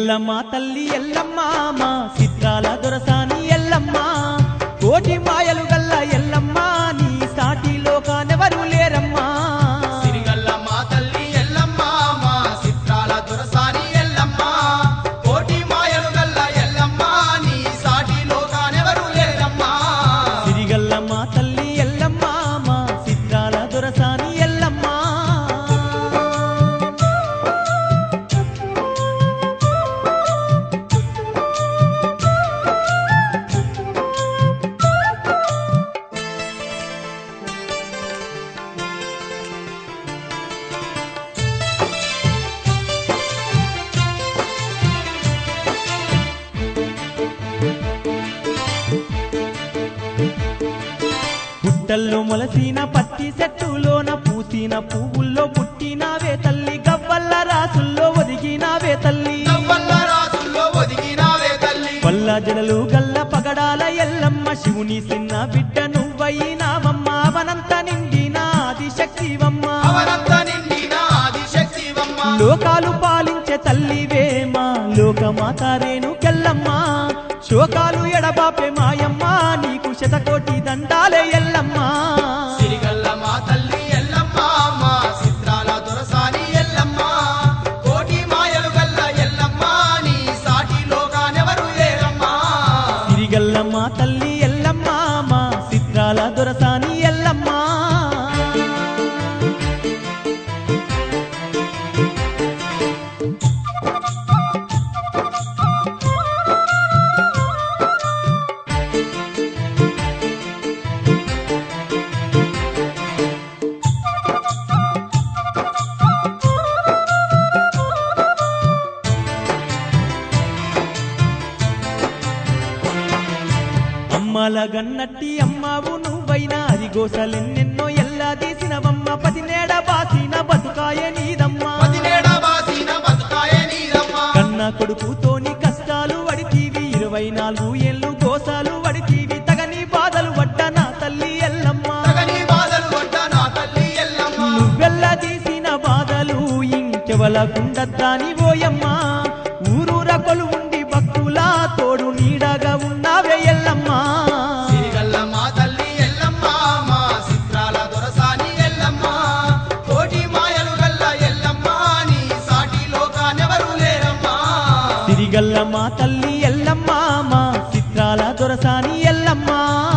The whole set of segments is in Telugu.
ఎల్లమ్మ తల్లి ఎల్లమ్మ మా చిత్రాల దొరసాని ఎల్లమ్మ కోటి మాయలు గల్ల ఎల్లమ్మ నీ సాటిలో కానెవరు లేరమ్మా సిరిగల్ల మా తల్లి ఎల్లమ్మ మా చిత్రాల దొరసాని ఎల్లమ్మ కోటి మాయలు గల్ల ఎల్లమ్మ నీ సాటిలో కానెవరు లేరమ్మా సిరిగల్ల మా తల్లి ఎల్లమ్మ మా చిత్రాల దొరసాని ఎల్లమ్మ పుట్టల్లో మొలసిన పత్తి చెట్టులోన పూసిన పువ్వుల్లో పుట్టినావే తల్లి గవ్వల్ల రాసుల్లో ఒదిగినావే తల్లి నవ్వల్ల రాసుల్లో ఒదిగినావే తల్లి వల్ల జడలు గల్ల పగడాల ఎల్లమ్మ శివుని సిన్న బిడ్డ నువ్వయినావమ్మ అవనంత నిండిన ఆది శక్తివమ్మ అవనంత నిండిన ఆదిశక్తివమ్మ లోకాలు పాలించే తల్లివేమా లోకమాతారేను కెల్లమ్మ శోకాలు ఎడబాపే మాయమ్మ నీకు శతకోటి దండాలే ఎల్లమ్మ సిరిగల్ల మా తల్లి ఎల్లమ్మ మా చిత్రాల దొరసాని ఎల్లమ్మ కోటి మాయలు గల్ల ఎల్లమ్మ నీ సాటిలో కానెవరు లేరమ్మా తిరిగల్లమ్మ తల్లి ఎల్లమ్మ మా చిత్రాల దొరసాని ఎల్లమ్మ అమ్మల గన్నట్టి అమ్మవు నువ్వైనా అది గోసలెన్నెన్నో ఎల్లా తీసినవమ్మ పతినేడ బాసిన బతుకాయ నీదమ్మా పదినేడ బాసిన బతుకాయ నీరమ్మ కన్న కొడుకుతోని కష్టాలు వడితీవి ఇరవై నాలుగు ఏళ్ళు గోసాలు వడితీవి తగని బాధలు పడ్డ నా తల్లి ఎల్లమ్మ తగని బాధలు పడ్డ నా తల్లి ఎల్లమ్మ నువ్వెల్ల తీసిన బాధలు ఇంకెవలకుండద్దాని ఓయమ్మ ఊరూర కొలువుండి భక్తులా తోడు నీడగా ఉన్నావే ఎల్లమ్మ సిరిగల్ల మా తల్లి ఎల్లమ్మ మా చిత్రాల దొరసాని ఎల్లమ్మ కోటి మాయలు గల్ల ఎల్లమ్మ నీ సాటిలో కానెవరు లేరమ్మా తిరిగల్ల మా తల్లి ఎల్లమ్మ మా చిత్రాల దొరసాని ఎల్లమ్మ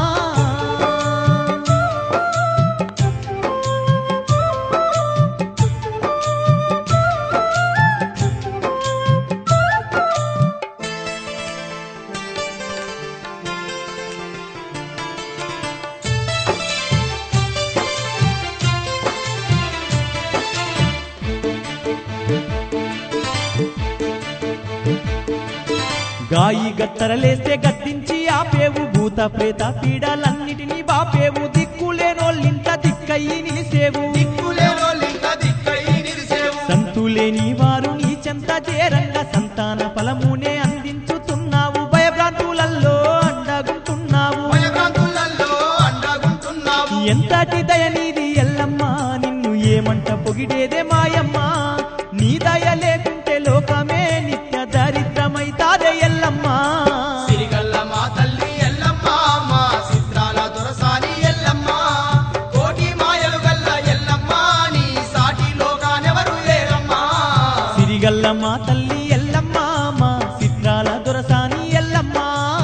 గాయి గత్తరలేస్తే గద్దించి ఆపేవు భూత ప్రేత పీడలన్నిటినీ బాపేవు దిక్కులేనోళ్ళింట దిక్కయి నిలిసేవు దిక్కులేనోళ్ళింక దిక్కై నిలిసేవు సంతులేని వారు నీ చెంత చేరంగ సంతాన ఫలమునే అందించుతున్నావు భయభ్రాంతులల్లో అండగుంటున్నావు భయభ్రాంతులలో అండగుంటున్నావు ఎంతటి దయ నీది ఎల్లమ్మ నిన్ను ఏమంట పొగిడేదే మాయమ్మ నీ దయ లేకుంటే లోకమే నిత్య దరిద్రమైతాదే ఎల్లమ్మ సిరిగల్ల మా తల్లి ఎల్లమ్మ మా చిత్రాల దొరసాని ఎల్లమ్మ కోటి మాయలు గల్ల ఎల్లమ్మ నీ సాటిలో కానెవరు లేరమ్మా సిరిగల్ల మా తల్లి ఎల్లమ్మ మా చిత్రాల దొరసాని ఎల్లమ్మ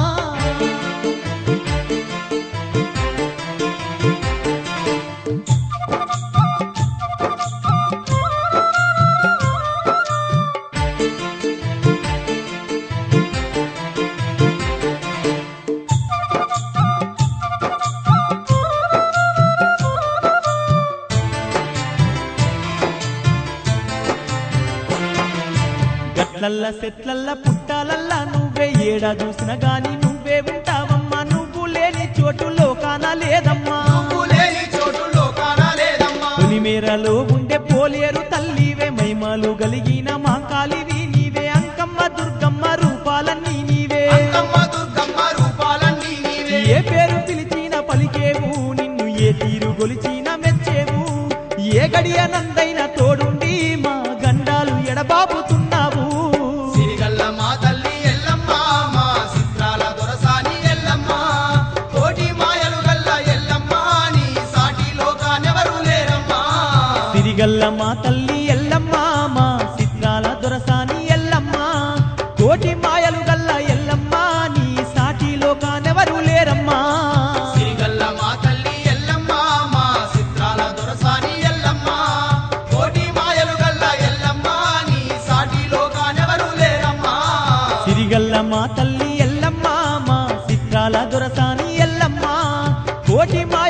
గట్లల్ల సెట్లల్ల పుట్టాలల్ల నువ్వే ఏడా చూసిన గాని నువ్వే ఉంటావమ్మా నువ్వు లేని చోటు లోకాన లేదమ్మా నువ్వు లేని చోటు లోకాన లేదమ్మా పొలిమేరలో ఉండే పోలేరు తల్లివే మైమాలు గలిగిన మాంకాలివి నీవే అంకమ్మ దుర్గమ్మ రూపాలన్నీ నీవే అంకమ్మ దుర్గమ్మ రూపాలన్నీ నీవే ఏ పేరు పిలిచిన పలికేవు నిన్ను ఏ తీరు గొలిచిన మెచ్చేవు ఏ గడియ నందైన తోడుండి మా గండాలు ఎడబాపుతున్నావు సిరిగల్ల మా చిత్రాల దొరసాని ఎల్లమ్మ కోటి మాయ